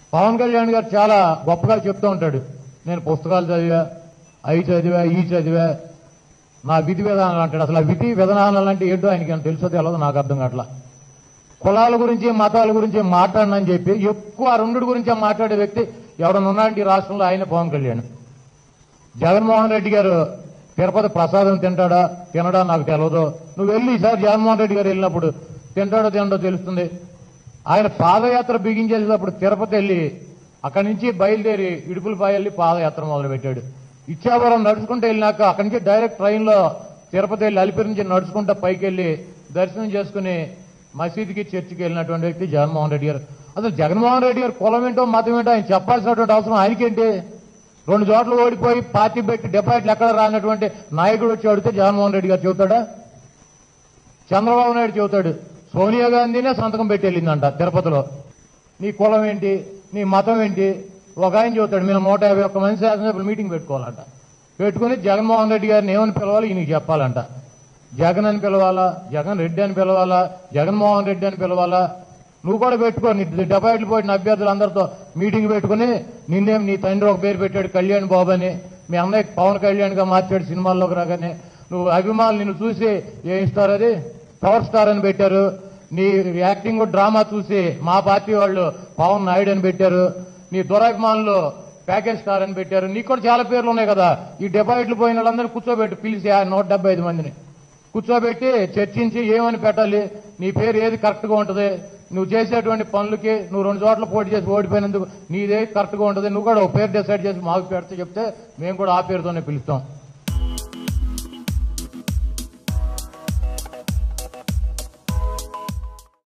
పవన్ కళ్యాణ్ గారు చాలా గొప్పగా చెప్తూ ఉంటాడు నేను పుస్తకాలు చదివా అవి చదివా ఈ చదివా నా విధి విధానాలు అంటాడు అసలు ఆ విధి విధానాలు అంటే ఏంటో ఆయనకి ఏమైనా తెలుసో తెలియదు నాకు అర్థం కావట్లా కులాల గురించి మతాల గురించి మాట్లాడనని చెప్పి ఎక్కువ ఆ రెండుడి గురించే మాట్లాడే వ్యక్తి ఎవడన్నా ఉన్నాడంటే ఈ రాష్ట్రంలో ఆయన పవన్ కళ్యాణ్ జగన్మోహన్ రెడ్డి గారు తిరుపతి ప్రసాదం తింటాడా తినడా నాకు తెలియదు నువ్వు వెళ్ళి ఈసారి జగన్మోహన్ రెడ్డి గారు వెళ్ళినప్పుడు తింటాడో తినడో తెలుస్తుంది ఆయన పాదయాత్ర బిగించేటప్పుడు తిరుపతి వెళ్ళి అక్కడి నుంచి బయలుదేరి ఇడుపులపాయ వెళ్ళి పాదయాత్ర మొదలు పెట్టాడు ఇచ్చాపురం నడుచుకుంటూ వెళ్ళినాక అక్కడి నుంచి డైరెక్ట్ ట్రైన్లో తిరుపతి వెళ్ళి అలిపిరి నుంచి నడుచుకుంటూ పైకి వెళ్ళి దర్శనం చేసుకుని మసీదుకి చర్చికి వెళ్ళినటువంటి వ్యక్తి జగన్మోహన్ రెడ్డి గారు అసలు జగన్మోహన్ రెడ్డి గారు కులం ఏంటో మతం ఏంటో ఆయన చెప్పాల్సినటువంటి అవసరం ఆయనకేంటి రెండు చోట్ల ఓడిపోయి పార్టీ పెట్టి డిపాజిట్లు ఎక్కడ రానటువంటి నాయకుడు వచ్చి అడిగితే జగన్మోహన్ రెడ్డి గారు చెబుతాడా చంద్రబాబు నాయుడు చెబుతాడు సోనియా గాంధీనే సంతకం పెట్టి వెళ్ళిందంట తిరుపతిలో నీ కులం ఏంటి నీ మతం ఏంటి ఒక ఆయన చెబుతాడు మీరు నూట యాభై ఒక్క మంది శాసనసభ్యులు మీటింగ్ పెట్టుకోవాలంట పెట్టుకుని జగన్మోహన్ రెడ్డి గారిని ఏమని పిలవాలి ఈయనకి చెప్పాలంట జగన్ అని పిలవాలా జగన్ రెడ్డి అని పిలవాలా జగన్మోహన్ రెడ్డి అని పిలవాలా నువ్వు కూడా పెట్టుకో నీ డిపాజిట్లు పోయిన అభ్యర్థులందరితో మీటింగ్ పెట్టుకుని నిన్నేం నీ తండ్రి ఒక పేరు పెట్టాడు కళ్యాణ్ బాబు అని మీ అన్నయ్య పవన్ కళ్యాణ్ గా మార్చాడు సినిమాల్లోకి రాగానే నువ్వు అభిమానులు నిన్ను చూసి ఏం ఇస్తారు అది పవర్ స్టార్ అని పెట్టారు నీ యాక్టింగ్ డ్రామా చూసి మా పార్టీ వాళ్ళు పవన్ నాయుడు అని పెట్టారు నీ దురాభిమానులు ప్యాకేజ్ స్టార్ అని పెట్టారు నీకు కూడా చాలా పేర్లు ఉన్నాయి కదా ఈ డిపాజిట్లు పోయిన వాళ్ళందరినీ కూర్చోబెట్టి పిలిచి ఆ నూట డెబ్బై ఐదు మందిని కూర్చోబెట్టి చర్చించి ఏమని పెట్టాలి నీ పేరు ఏది కరెక్ట్ గా ఉంటది నువ్వు చేసేటువంటి పనులకి నువ్వు రెండు చోట్ల పోటీ చేసి ఓడిపోయినందుకు నీదే కరెక్ట్ గా ఉంటది నువ్వు కూడా ఒక పేరు డిసైడ్ చేసి మాకు పెడితే చెప్తే మేము కూడా ఆ పేరుతోనే పిలుస్తాం